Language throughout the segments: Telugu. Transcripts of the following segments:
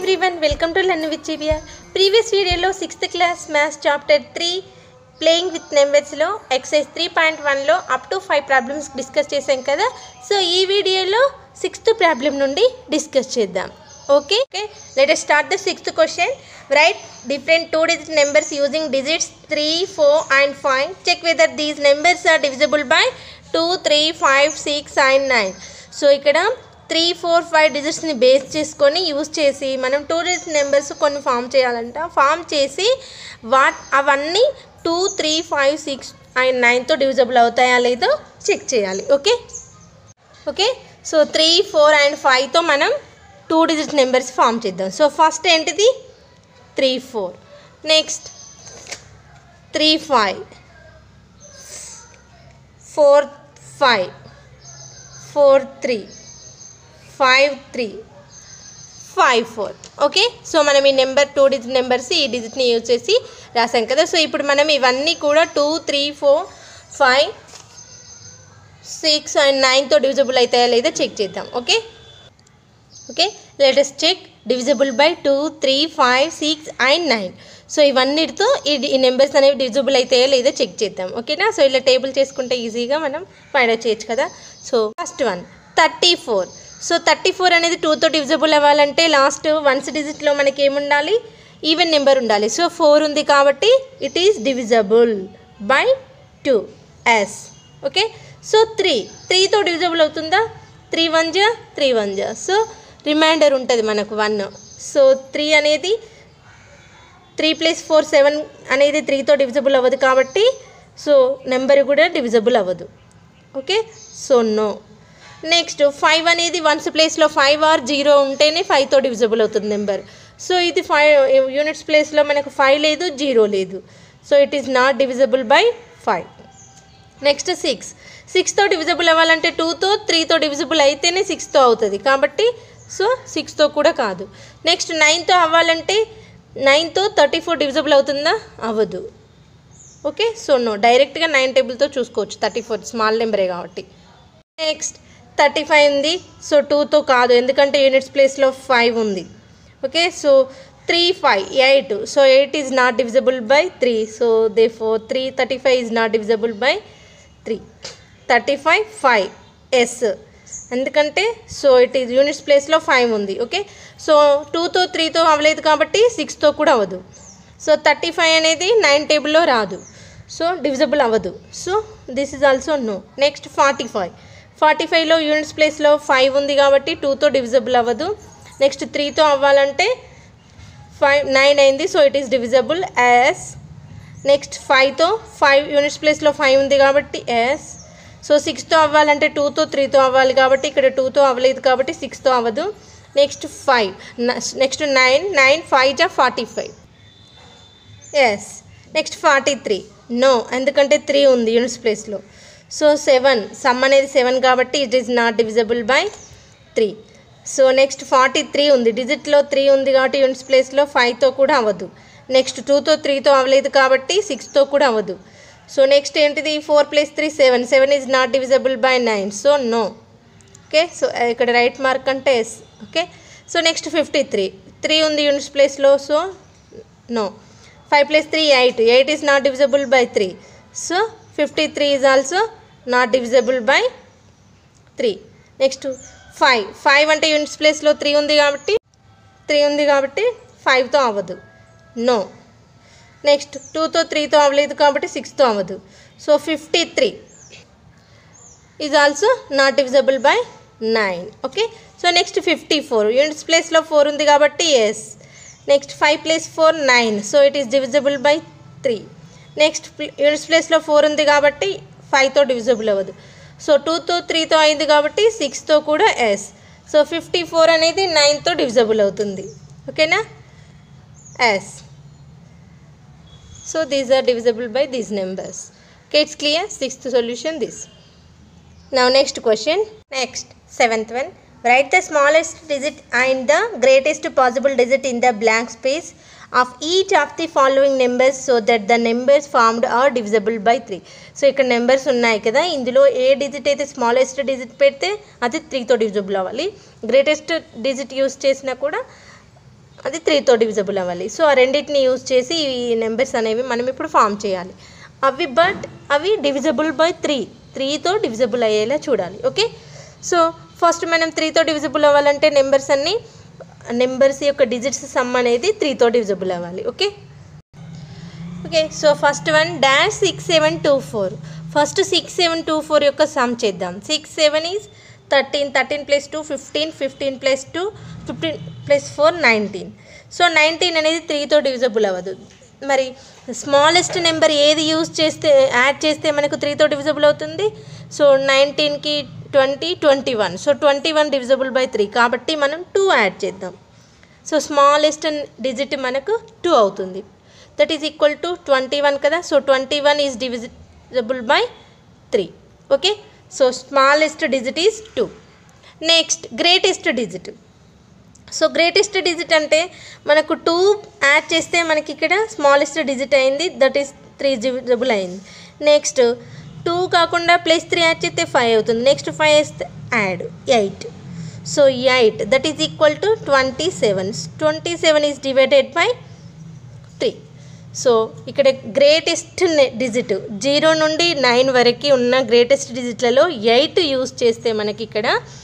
Everyone welcome to learn with Jeevia previous వీడియోలో sixth class maths chapter three playing with నెంబర్స్లో ఎక్సైజ్ త్రీ పాయింట్ వన్లో up to five problems discuss చేశాం కదా సో ఈ వీడియోలో సిక్స్త్ ప్రాబ్లం నుండి డిస్కస్ చేద్దాం okay okay let start the sixth question right different two digit numbers using digits three four and five check whether these numbers are divisible by two three five six and nine so ఇక్కడ త్రీ ఫోర్ ఫైవ్ డిజిట్స్ని బేస్ చేసుకొని యూజ్ చేసి మనం టూ డిజిట్ నెంబర్స్ కొన్ని ఫామ్ చేయాలంట ఫామ్ చేసి వాట్ అవన్నీ two three five six and నైన్తో డివిజబుల్ అవుతాయా లేదో చెక్ చేయాలి okay okay so three four and ఫైవ్తో మనం టూ డిజిట్ నెంబర్స్ ఫామ్ చేద్దాం సో ఫస్ట్ ఏంటిది three four next three five four five four three five three five four okay so మనం ఈ నెంబర్ టూ డిజిట్ నెంబర్స్ ఈ డిజిట్ని యూజ్ చేసి రాసాం కదా సో ఇప్పుడు మనం ఇవన్నీ కూడా two three four five six and నైన్తో డివిజిబుల్ అవుతాయా లేదా చెక్ చేద్దాం okay okay latest check divisible by two three five six and nine so ఇవన్నిటితో ఈ ఈ నెంబర్స్ అనేవి డివిజిబుల్ అవుతాయో లేదో చెక్ చేద్దాం ఓకేనా సో ఇలా టేబుల్ చేసుకుంటే ఈజీగా మనం ఫైండ్ అవుట్ చేయొచ్చు కదా so first one thirty four so thirty four అనేది టూతో డివిజిబుల్ అవ్వాలంటే లాస్ట్ వన్స్ డిజిట్లో మనకి ఏముండాలి ఈవెన్ నెంబర్ ఉండాలి సో ఫోర్ ఉంది కాబట్టి it is divisible by two yes okay so three త్రీతో డివిజబుల్ అవుతుందా త్రీ వన్ జా త్రీ వన్ జా సో రిమైండర్ ఉంటుంది మనకు వన్ సో త్రీ అనేది త్రీ ప్లస్ ఫోర్ సెవెన్ అనేది త్రీతో డివిజబుల్ అవ్వదు కాబట్టి సో నెంబర్ కూడా డివిజబుల్ అవ్వదు okay so no next five అనేది వన్స్ ప్లేస్లో ఫైవ్ ఆర్ జీరో ఉంటేనే ఫైవ్తో డివిజబుల్ అవుతుంది నెంబర్ సో ఇది ఫైవ్ యూనిట్స్ ప్లేస్లో మనకు ఫైవ్ లేదు జీరో లేదు so it is not divisible by five next six సిక్స్తో డివిజబుల్ అవ్వాలంటే టూతో త్రీతో డివిజబుల్ అయితేనే సిక్స్తో అవుతుంది కాబట్టి సో సిక్స్తో కూడా కాదు నెక్స్ట్ నైన్తో అవ్వాలంటే నైన్తో థర్టీ ఫోర్ డివిజబుల్ అవుతుందా అవ్వదు ఓకే సో నో డైరెక్ట్గా నైన్ టేబుల్తో చూసుకోవచ్చు థర్టీ ఫోర్ స్మాల్ నెంబరే కాబట్టి నెక్స్ట్ థర్టీ ఫైవ్ ఉంది సో టూతో కాదు ఎందుకంటే యూనిట్స్ ప్లేస్లో ఫైవ్ ఉంది okay so three five eight so eight is not divisible by three so they four three thirty five is not divisible by three thirty five five yes ఎందుకంటే సో ఇట్ ఈజ్ యూనిట్స్ ప్లేస్లో ఫైవ్ ఉంది ఓకే సో టూతో త్రీతో అవ్వలేదు కాబట్టి సిక్స్తో కూడా అవ్వదు సో థర్టీ ఫైవ్ అనేది నైన్ టేబుల్లో రాదు సో డివిజబుల్ అవ్వదు so this is also no next forty five forty ఫైవ్లో యూనిట్స్ ప్లేస్లో ఫైవ్ ఉంది కాబట్టి టూతో డివిజబుల్ అవ్వదు నెక్స్ట్ త్రీతో అవ్వాలంటే ఫైవ్ నైన్ అయింది so it is divisible as next ఫైవ్తో ఫైవ్ యూనిట్స్ ప్లేస్లో ఫైవ్ ఉంది కాబట్టి ఎస్ సో సిక్స్తో అవ్వాలంటే టూతో త్రీతో అవ్వాలి కాబట్టి ఇక్కడ టూతో అవ్వలేదు కాబట్టి సిక్స్తో అవ్వదు next five next nine nine five జా forty five yes next forty three no ఎందుకంటే త్రీ ఉంది యూనిట్స్ ప్లేస్లో సో సెవెన్ సమ్ అనేది సెవెన్ కాబట్టి it is not divisible by three so next forty three ఉంది డిజిట్లో త్రీ ఉంది కాబట్టి యూనిట్స్ ప్లేస్లో ఫైవ్తో కూడా అవ్వదు నెక్స్ట్ టూతో త్రీతో అవ్వలేదు కాబట్టి సిక్స్తో కూడా అవ్వదు సో నెక్స్ట్ ఏంటిది four plus three seven seven is not divisible by nine so no okay so ఇక్కడ రైట్ మార్క్ అంటే yes okay so next fifty three three ఉంది యూనిట్స్ ప్లేస్లో so no five plus three eight eight is not divisible by three so fifty three is also not divisible by three next five five అంటే యూనిట్స్ ప్లేస్లో త్రీ ఉంది కాబట్టి త్రీ ఉంది కాబట్టి ఫైవ్తో అవ్వదు నో నెక్స్ట్ టూతో త్రీతో అవ్వలేదు కాబట్టి సిక్స్తో అవ్వదు so fifty three is also not divisible by nine okay so next fifty four units ప్లేస్లో ఫోర్ ఉంది కాబట్టి yes next five plus four nine so it is divisible by three next units ప్లేస్లో ఫోర్ ఉంది కాబట్టి ఫైవ్తో డివిజబుల్ అవ్వదు సో టూతో త్రీతో అయింది కాబట్టి సిక్స్తో కూడా ఎస్ సో ఫిఫ్టీ ఫోర్ అనేది నైన్తో డివిజబుల్ అవుతుంది ఓకేనా yes so these are divisible by these numbers okay it's clear sixth solution this Now next question. Next, seventh one. Write the smallest digit and the greatest possible digit in the blank space of each of the following numbers so that the numbers formed are divisible by 3. So ఇక్కడ నెంబర్స్ ఉన్నాయి కదా ఇందులో ఏ డిజిట్ అయితే స్మాలెస్ట్ డిజిట్ పెడితే అది త్రీతో డివిజిబుల్ అవ్వాలి గ్రేటెస్ట్ డిజిట్ యూస్ చేసినా కూడా అది త్రీతో డివిజబుల్ అవ్వాలి సో ఆ రెండింటిని యూజ్ చేసి ఈ నెంబర్స్ అనేవి మనం ఇప్పుడు ఫామ్ చేయాలి అవి బట్ అవి డివిజబుల్ బై త్రీ త్రీతో డివిజబుల్ అయ్యేలా చూడాలి ఓకే సో ఫస్ట్ మనం త్రీతో డివిజబుల్ అవ్వాలంటే నెంబర్స్ అన్నీ నెంబర్స్ యొక్క డిజిట్స్ సమ్ అనేది త్రీతో డివిజబుల్ అవ్వాలి okay okay so first one dash six seven two four first six seven two four యొక్క సమ్ చేద్దాం six seven is thirteen thirteen plus two fifteen fifteen plus two fifteen plus four nineteen so nineteen అనేది త్రీతో డివిజబుల్ అవ్వదు మరి స్మాలెస్ట్ నెంబర్ ఏది యూజ్ చేస్తే యాడ్ చేస్తే మనకు త్రీతో డివిజబుల్ అవుతుంది సో నైన్టీన్కి twenty twenty one so twenty one divisible by three కాబట్టి మనం టూ యాడ్ చేద్దాం సో స్మాలెస్ట్ డిజిట్ మనకు టూ అవుతుంది that is equal to twenty one కదా so twenty one is divisible by three okay so smallest digit is two next greatest digit so greatest digit అంటే మనకు టూ యాడ్ చేస్తే మనకి ఇక్కడ స్మాలెస్ట్ డిజిట్ అయింది దట్ ఈస్ త్రీ డివిజిబుల్ అయింది నెక్స్ట్ టూ కాకుండా ప్లస్ త్రీ యాడ్ చేస్తే ఫైవ్ అవుతుంది నెక్స్ట్ ఫైవ్ వేస్తే add eight so eight that is equal to twenty seven twenty seven is divided by three so ఇక్కడ గ్రేటెస్ట్ డిజిట్ జీరో నుండి నైన్ వరకు ఉన్న గ్రేటెస్ట్ డిజిట్లలో ఎయిట్ యూస్ చేస్తే మనకి ఇక్కడ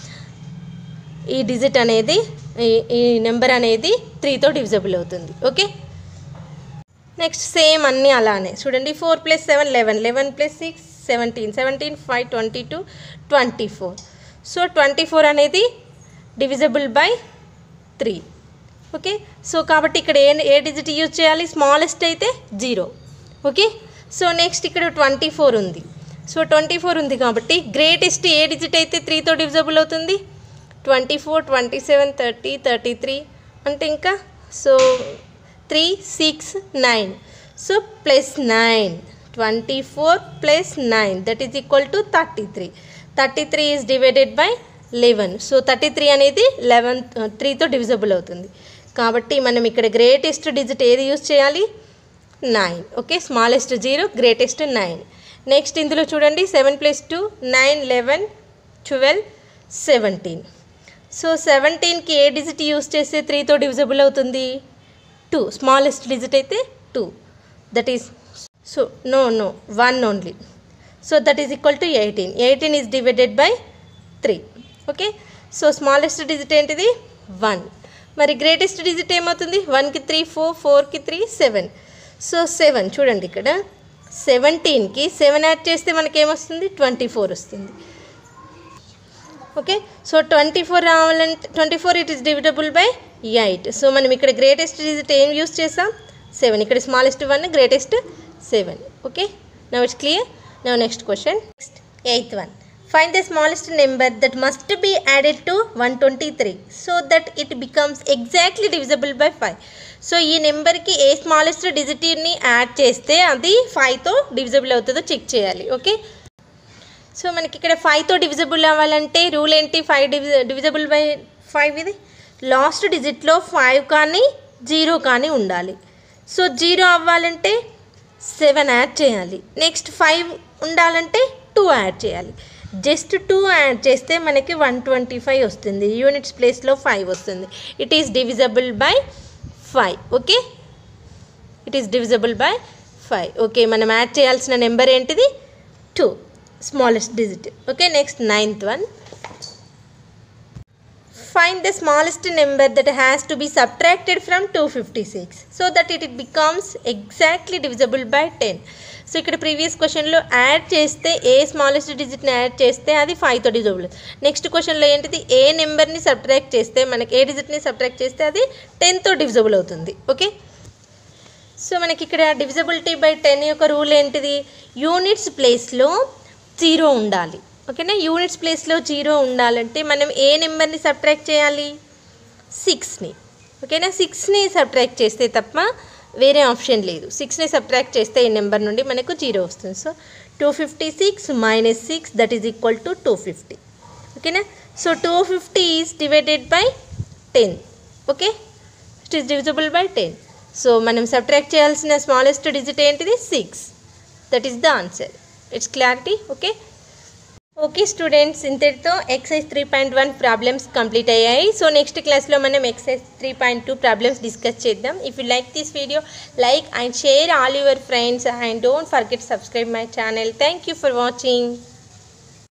ఈ డిజిట్ అనేది ఈ- ఈ నెంబర్ అనేది త్రీతో డివిజబుల్ అవుతుంది ఓకే నెక్స్ట్ సేమ్ అన్నీ అలానే చూడండి four plus seven eleven eleven plus six seventeen seventeen five twenty two twenty four so twenty four అనేది divisible by three okay so కాబట్టి ఇక్కడ ఏ ఏ డిజిట్ యూజ్ చేయాలి స్మాలెస్ట్ అయితే జీరో ఓకే సో నెక్స్ట్ ఇక్కడ ట్వంటీ ఫోర్ ఉంది సో ట్వంటీ ఫోర్ ఉంది కాబట్టి గ్రేటెస్ట్ ఏ డిజిట్ అయితే త్రీతో డివిజబుల్ అవుతుంది twenty four twenty seven thirty thirty three అంటే ఇంకా so three six nine so plus nine twenty four plus nine that is equal to thirty three thirty three is divided by eleven so thirty three అనేది లెవెన్ త్రీతో డివిజబుల్ అవుతుంది కాబట్టి మనం ఇక్కడ గ్రేటెస్ట్ డిజిట్ ఏది యూజ్ చేయాలి nine okay smallest zero greatest nine next ఇందులో చూడండి seven plus two nine eleven twelve seventeen so సెవెంటీన్కి ఏ డిజిట్ యూస్ చేస్తే త్రీతో డివిజబుల్ అవుతుంది టూ స్మాలెస్ట్ డిజిట్ అయితే two that is so no no one only so that is equal to eighteen eighteen is divided by three okay so smallest digit ఏంటిది వన్ మరి గ్రేటెస్ట్ డిజిట్ ఏమవుతుంది వన్కి త్రీ ఫోర్ ఫోర్కి త్రీ సెవెన్ సో సెవెన్ చూడండి ఇక్కడ సెవెంటీన్కి సెవెన్ యాడ్ చేస్తే మనకి ఏమొస్తుంది ట్వంటీ ఫోర్ వస్తుంది ఓకే సో ట్వంటీ ఫోర్ రావాలంటే twenty four it is divisible by eight so మనం ఇక్కడ గ్రేటెస్ట్ డిజిట్ ఏం యూస్ చేస్తాం సెవెన్ ఇక్కడ smallest one greatest seven okay now it's clear now next question next eighth one find the smallest number that must be added to one twenty three so that it becomes exactly divisible by five so ఈ నెంబర్కి ఏ స్మాలెస్ట్ డిజిట్ని యాడ్ చేస్తే అది ఫైవ్తో డివిజబుల్ అవుతుందో చెక్ చేయాలి ఓకే సో మనకి ఇక్కడ ఫైవ్తో డివిజబుల్ అవ్వాలంటే రూల్ ఏంటి ఫైవ్ డివి డివిజబుల్ బై ఫైవ్ ఇది లాస్ట్ డిజిట్లో ఫైవ్ కానీ జీరో కానీ ఉండాలి సో జీరో అవ్వాలంటే సెవెన్ యాడ్ చేయాలి నెక్స్ట్ ఫైవ్ ఉండాలంటే టూ యాడ్ చేయాలి జస్ట్ టూ యాడ్ చేస్తే మనకి వన్ ట్వంటీ ఫైవ్ వస్తుంది యూనిట్స్ ప్లేస్లో ఫైవ్ వస్తుంది it is divisible by five okay it is divisible by five okay మనం యాడ్ చేయాల్సిన నెంబర్ ఏంటిది two smallest digit okay next ninth one find the smallest number that has to be subtracted from 256 so that it becomes exactly divisible by 10 so ఇక్కడ ప్రీవియస్ క్వశ్చన్లో యాడ్ చేస్తే ఏ స్మాలెస్ట్ డిజిట్ని యాడ్ చేస్తే అది ఫైవ్తో డిజిబుల్ నెక్స్ట్ క్వశ్చన్లో ఏంటిది ఏ నెంబర్ని సబ్ట్రాక్ట్ చేస్తే మనకి ఏ డిజిట్ని సబ్ట్రాక్ట్ చేస్తే అది టెన్తో డివిజబుల్ అవుతుంది ఓకే సో మనకి ఇక్కడ డివిజబిలిటీ బై టెన్ యొక్క రూల్ ఏంటిది యూనిట్స్ ప్లేస్లో జీరో ఉండాలి ఓకేనా యూనిట్స్ ప్లేస్లో జీరో ఉండాలంటే మనం ఏ నెంబర్ని సబ్ట్రాక్ట్ చేయాలి సిక్స్ని ఓకేనా సిక్స్ని సబ్ట్రాక్ట్ చేస్తే తప్ప వేరే ఆప్షన్ లేదు సిక్స్ని సబ్ట్రాక్ట్ చేస్తే ఈ నెంబర్ నుండి మనకు జీరో వస్తుంది so two fifty six minus six that is equal to two fifty ఓకేనా so two fifty is divided by ten okay it is divisible by ten so మనం సబ్ట్రాక్ట్ చేయాల్సిన స్మాలెస్ట్ డిజిట్ ఏంటిది six that is the answer it's clarity okay okay students ఇంతటితో exercise three point one problems complete అయ్యాయి సో నెక్స్ట్ క్లాస్లో మనం exercise three point two problems discuss చేద్దాం if you like this video like and share all your friends and don't forget subscribe my channel thank you for watching